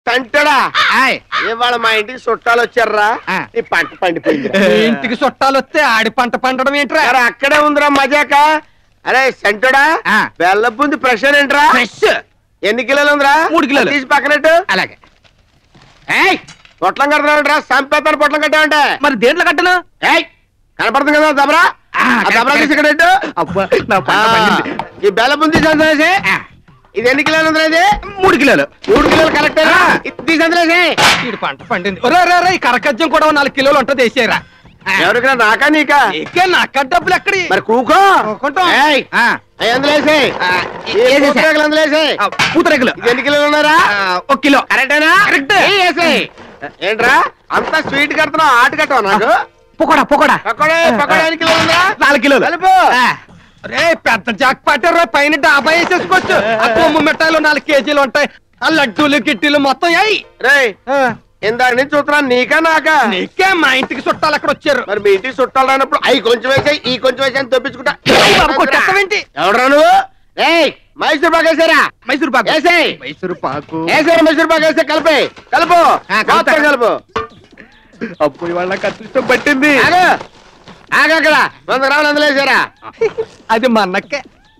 తంటడా ఆయ్. ఇవాళ మా ఇంటికి చుట్టాలు వచ్చారా ఆ. ఈ పంట పండిపోయింది మీ ఇంటికి చుట్టాలు వస్తే ఆడి పంట పండడం ఏంట్రా అరే అక్కడే ఉందిరా మజాక అరే సెంటడా ఆ. బెల్లపుంది ప్రెషర్ ఏంట్రా ఫ్రెష్ ఎన్ని కిలోలు ఉందిరా మూడు కిలోలు. తీసి పక్కనట్టు అలాగే ఏయ్ పొట్లం కడతానంటరా సంపేతాను పొట్లం కట్టామంటే మరి దేంట్లో కట్టను ఏయ్ కనపడుతుంది కదా దబరా ఆ, ఆ దబరా కరెక్ట్, తీసి ఇక్కడ పెట్టు. అబ్బా నా పంట ఆ, పండింది ఈ బెల్లపుంది తీసి అందులో వేసేయ్. ఆ, ఇది ఎన్ని కిలోలు ఉందిరా ఇది మూడు కిలోలు మూడు కిలోలు కరెక్టేనా ఇది తీసి అందులో వేసేయ్. ఈడు పంట పండింది ఒరే రే రే ఈ కరకజ్జం కూడా ఓ నాలుగు కిలోలు ఉంటుంది వేసేయరా ఎవరికైనా నాకా నీకా ఇకే నా డబ్బులు ఎక్కడి మరి కూకో కూకుంటాం. ఏయ్, ఆ, అవి అందులో వేసేయ్. ఆ, ఈ వేసేసా. పూతరేకులు అందులో వేసేయ్. ఆ, పూతరేకులు ఇది ఎన్ని కిలోలు ఉన్నారా ఆ, ఒక కిలో కరెక్టేనా కరెక్ట్. ఏయ్, వేసేయ్. ఏంట్రా అంతా స్వీట్ కడుతున్నావు ఆట కట్టవా నాకు పొకోడా పొకోడా పకోడే పకోడే ఎన్ని కిలోలు ఉందా నాలుగు కిలోలు కలుపు ఆ, రే పెద్ద జాక్ పట్టారు పైన డాబా వేసేసుకోవచ్చు ఆ కొమ్ము మిఠాయిలు నాలుగు కేజీలు ఉంటాయి ఆ లడ్డూలు గిట్టీలు మొత్తం అయ్యి రేయ్ ఇందాక నుంచి చూస్తున్నాను నీకా నాకా నీకే మా ఇంటికి చుట్టాలు అక్కడ వచ్చారు మరి మీ ఇంటికి చుట్టాలు రానప్పుడు అవి కొంచెం వేసాయి ఈ కొంచెం వేసాయి అని తప్పించుకుంటా ఏయ్ బాబు, కొట్టేస్తావేంటి? ఎవడరా నువ్వు ఏయ్ మైసూర్ పాక్ వేసారా మైసూరు పాకు వేసేయ్ మైసూరు పాకు వేసారా మైసూర్ పాక్ వేస్తే కలిపే కలుపు ఆ, కలుపుతా. మొత్తం కలుపు అప్పు ఇవాళ నాకు అదృష్టం పట్టింది ఆగు ఆగు అక్కడ వంద గ్రాములు అందులో వేసారా అది మా అన్నకే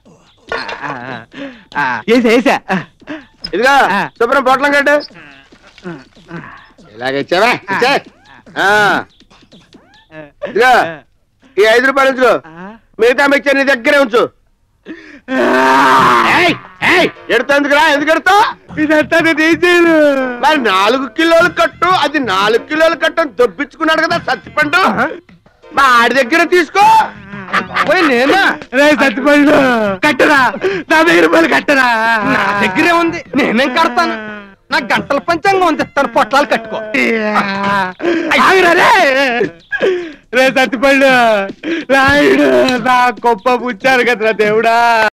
వేసా వేసా ఇదిగో ఆ. శుభ్రం పొట్లం కట్టు ఇలాగ ఇచ్చావా ఇచ్చే ఆ. ఇదిగో ఈ ఐదు రూపాయలు ఉంచుకో మిగతా మిక్చర్ నీ దగ్గరే ఉంచు ఏయ్, ఏయ్, ఎడతా ఎందుకురా ఎందుకు ఎడతావు ఇదంతా నేను ఏం చేయను మరి నాలుగు కిలోలు కట్టు అది నాలుగు కిలోలు కట్టు అని దొబ్బించుకున్నాడు కదా సత్తిపండు మా ఆడి దగ్గర తీసుకో పోయి నేనా రే సత్తిపండు కట్టరా నా వెయ్యి రూపాయలు కట్టరా నా దగ్గరే ఉంది నేనేం కడతాను నా గంటల పంచాంగం ఉంది తన పొట్లాలు కట్టుకో ఆగురా రే రే సత్తిపండు రాయుడు నా గొప్ప పుచ్చారు కదరా దేవుడా